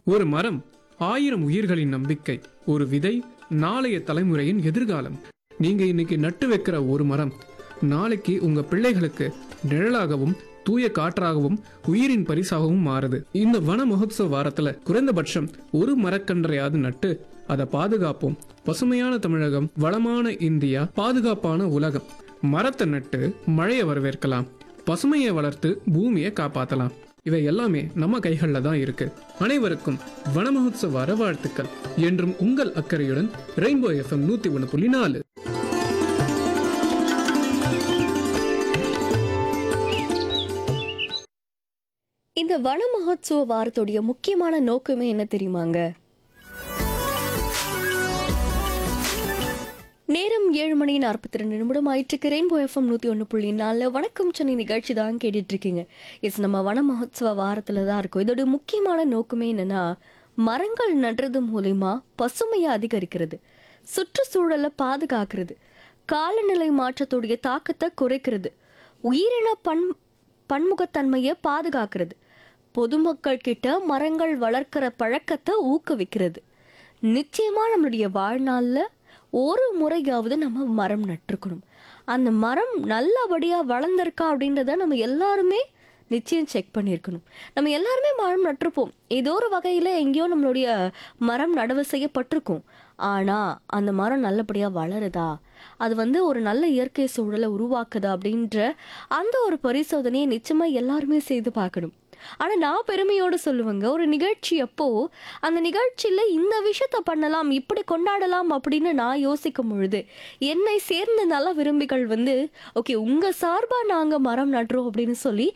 ஒரு மரம் ஆயிரம் உயிர்களின் நம்பிக்கை ஒரு விதை நாளைய தலைமுறையின் எதிர்காலம் நீங்க இன்னைக்கு நட்டு வைக்கிற ஒரு மரம் நாளைக்கு உங்க பிள்ளைகளுக்கு நிழலாகவும் தூய காற்றாகவும் உயிரின் பரிசாகவும் மாறுது இந்த வன மகோத்சவ வாரத்துல குறைந்தபட்சம் ஒரு மரக்கன்றையாவது நட்டு அதை பாதுகாப்போம் பசுமையான தமிழகம் வளமான இந்தியா பாதுகாப்பான உலகம் மரத்தை நட்டு மழையை வரவேற்கலாம் பசுமையை வளர்த்து பூமியை காப்பாத்தலாம் இவை எல்லாமே நம்ம கைகளில் தான் இருக்கு அனைவருக்கும் வன மகோத்சவ வார வாழ்த்துக்கள் என்றும் உங்கள் அக்கறையுடன் ரெயின்போ எஃப்எம் நூத்தி ஒன்று புள்ளி நாலு இந்த வன மகோத்சவ வாரத்துடைய முக்கியமான நோக்கமே என்ன தெரியுமாங்க நேரம் ஏழு மணி நாற்பத்தி ரெண்டு நிமிடம் ஆயிட்டுருக்கு ரெயின்போ எஃப்எம் நூற்றி ஒன்று புள்ளி நாலில் வணக்கம் சென்னை நிகழ்ச்சி தான் கேட்டுட்டு இருக்கீங்க எஸ் நம்ம வன மகோத்சவ வாரத்தில் தான் இருக்கோம் இதோட முக்கியமான நோக்கமே என்னன்னா மரங்கள் நடுறது மூலிமா பசுமையை அதிகரிக்கிறது சுற்றுச்சூழலை பாதுகாக்கிறது காலநிலை மாற்றத்துடைய தாக்கத்தை குறைக்கிறது உயிரின பன் பன்முகத்தன்மையை பாதுகாக்கிறது பொதுமக்கள் கிட்ட மரங்கள் வளர்க்கிற பழக்கத்தை ஊக்குவிக்கிறது நிச்சயமா நம்மளுடைய வாழ்நாளில் ஒரு முறையாவது நம்ம மரம் நட்டிருக்கணும் அந்த மரம் நல்லபடியாக வளர்ந்துருக்கா அப்படின்றத நம்ம எல்லாருமே நிச்சயம் செக் பண்ணியிருக்கணும் நம்ம எல்லாருமே மரம் நட்டிருப்போம் ஏதோ ஒரு வகையில் எங்கேயோ நம்மளுடைய மரம் நடவு செய்யப்பட்டிருக்கும் ஆனால் அந்த மரம் நல்லபடியாக வளருதா அது வந்து ஒரு நல்ல இயற்கை சூழலை உருவாக்குதா அப்படின்ற அந்த ஒரு பரிசோதனையை நிச்சயமாக எல்லாருமே செய்து பார்க்கணும் ஆனால் நான் பெருமையோடு சொல்லுவேங்க ஒரு நிகழ்ச்சி அப்போ அந்த நிகழ்ச்சியில் இந்த விஷயத்த பண்ணலாம் இப்படி கொண்டாடலாம் அப்படின்னு நான் யோசிக்கும் பொழுது என்னை சேர்ந்த நல விரும்பிகள் வந்து ஓகே உங்கள் சார்பாக நாங்கள் மரம் நடுறோம் அப்படின்னு சொல்லி